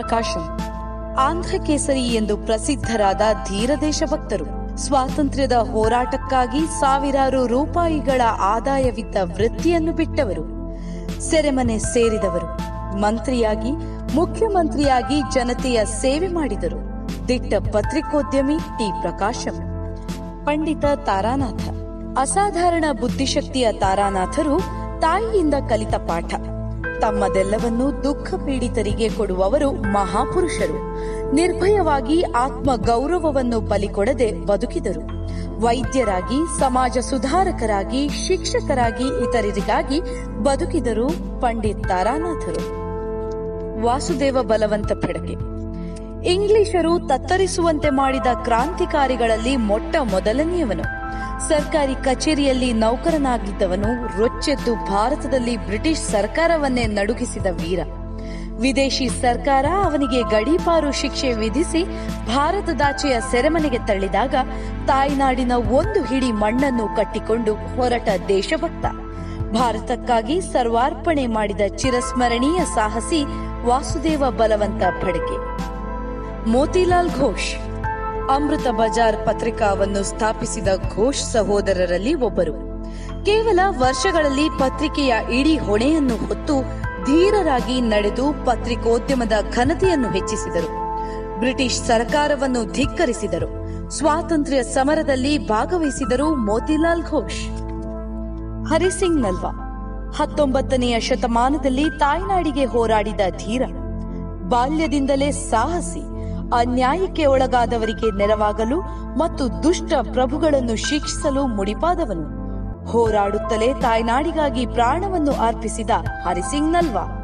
ಪ್ರಕಾಶಂ ಆಂಧ್ರ ಕೇಸರಿ ಎಂದು ಪ್ರಸಿದ್ಧರಾದ ಧೀರ ದೇಶಭಕ್ತರು ಸ್ವಾತಂತ್ರ್ಯದ ಹೋರಾಟಕ್ಕಾಗಿ ಸಾವಿರಾರು ರೂಪಾಯಿಗಳ ಆದಾಯವಿದ್ದ ವೃತ್ತಿಯನ್ನು ಬಿಟ್ಟವರು ಸೆರೆಮನೆ ಸೇರಿದವರು ಮಂತ್ರಿಯಾಗಿ ಮುಖ್ಯಮಂತ್ರಿಯಾಗಿ ಜನತೆಯ ಸೇವೆ ಮಾಡಿದರು ದಿಟ್ಟ ಪತ್ರಿಕೋದ್ಯಮಿ ಟಿ ಪ್ರಕಾಶಂ ಪಂಡಿತ ತಾರಾನಾಥ ಅಸಾಧಾರಣ ಬುದ್ಧಿಶಕ್ತಿಯ ತಾರಾನಾಥರು ತಾಯಿಯಿಂದ ಕಲಿತ ಪಾಠ ತಮ್ಮದೆಲ್ಲವನ್ನೂ ದುಃಖ ಪೀಡಿತರಿಗೆ ಕೊಡುವವರು ಮಹಾಪುರುಷರು ನಿರ್ಭಯವಾಗಿ ಆತ್ಮ ಗೌರವವನ್ನು ಬಲಿಕೊಡದೆ ಬದುಕಿದರು ವೈದ್ಯರಾಗಿ ಸಮಾಜ ಸುಧಾರಕರಾಗಿ ಶಿಕ್ಷಕರಾಗಿ ಇತರರಿಗಾಗಿ ಬದುಕಿದರು ಪಂಡಿತ್ ತಾರಾನಾಥರು ವಾಸುದೇವ ಬಲವಂತ ಫೆಡಕೆ ಇಂಗ್ಲಿಷರು ತತ್ತರಿಸುವಂತೆ ಮಾಡಿದ ಕ್ರಾಂತಿಕಾರಿಗಳಲ್ಲಿ ಮೊಟ್ಟ ಮೊದಲನೆಯವನು ಸರ್ಕಾರಿ ಕಚೇರಿಯಲ್ಲಿ ನೌಕರನಾಗಿದ್ದವನು ರೊಚ್ಚೆದ್ದು ಭಾರತದಲ್ಲಿ ಬ್ರಿಟಿಷ್ ಸರ್ಕಾರವನ್ನೇ ನಡುಗಿಸಿದ ವೀರ ವಿದೇಶಿ ಸರ್ಕಾರ ಅವನಿಗೆ ಗಡೀಪಾರು ಶಿಕ್ಷೆ ವಿಧಿಸಿ ಭಾರತದಾಚೆಯ ಸೆರೆಮನೆಗೆ ತಳ್ಳಿದಾಗ ತಾಯ್ನಾಡಿನ ಒಂದು ಹಿಡಿ ಮಣ್ಣನ್ನು ಕಟ್ಟಿಕೊಂಡು ಹೊರಟ ದೇಶಭಕ್ತ ಭಾರತಕ್ಕಾಗಿ ಸರ್ವಾರ್ಪಣೆ ಮಾಡಿದ ಚಿರಸ್ಮರಣೀಯ ಸಾಹಸಿ ವಾಸುದೇವ ಬಲವಂತ ಫಡಕೆ ಮೋತಿಲಾಲ್ ಘೋಷ್ ಅಮೃತ ಬಜಾರ್ ಪತ್ರಿಕಾವನ್ನು ಸ್ಥಾಪಿಸಿದ ಘೋಷ್ ಸಹೋದರರಲ್ಲಿ ಒಬ್ಬರು ಕೇವಲ ವರ್ಷಗಳಲ್ಲಿ ಪತ್ರಿಕೆಯ ಇಡೀ ಹೊಣೆಯನ್ನು ಹೊತ್ತು ಧೀರರಾಗಿ ನಡೆದು ಪತ್ರಿಕೋದ್ಯಮದ ಘನತೆಯನ್ನು ಹೆಚ್ಚಿಸಿದರು ಬ್ರಿಟಿಷ್ ಸರ್ಕಾರವನ್ನು ಧಿಕ್ಕರಿಸಿದರು ಸ್ವಾತಂತ್ರ್ಯ ಸಮರದಲ್ಲಿ ಭಾಗವಹಿಸಿದರು ಮೋತಿಲಾಲ್ ಘೋಷ್ ಹರಿಸಿಂಗ್ ನಲ್ವಾ ಹತ್ತೊಂಬತ್ತನೆಯ ಶತಮಾನದಲ್ಲಿ ತಾಯ್ನಾಡಿಗೆ ಹೋರಾಡಿದ ಧೀರ ಬಾಲ್ಯದಿಂದಲೇ ಸಾಹಸಿ ಅನ್ಯಾಯಕ್ಕೆ ಒಳಗಾದವರಿಗೆ ನೆರವಾಗಲು ಮತ್ತು ದುಷ್ಟ ಪ್ರಭುಗಳನ್ನು ಶಿಕ್ಷಿಸಲು ಮುಡಿಪಾದವನು ಹೋರಾಡುತ್ತಲೇ ತಾಯ್ನಾಡಿಗಾಗಿ ಪ್ರಾಣವನ್ನು ಅರ್ಪಿಸಿದ ಹರಿಸಿಂಗ್ ನಲ್ವಾ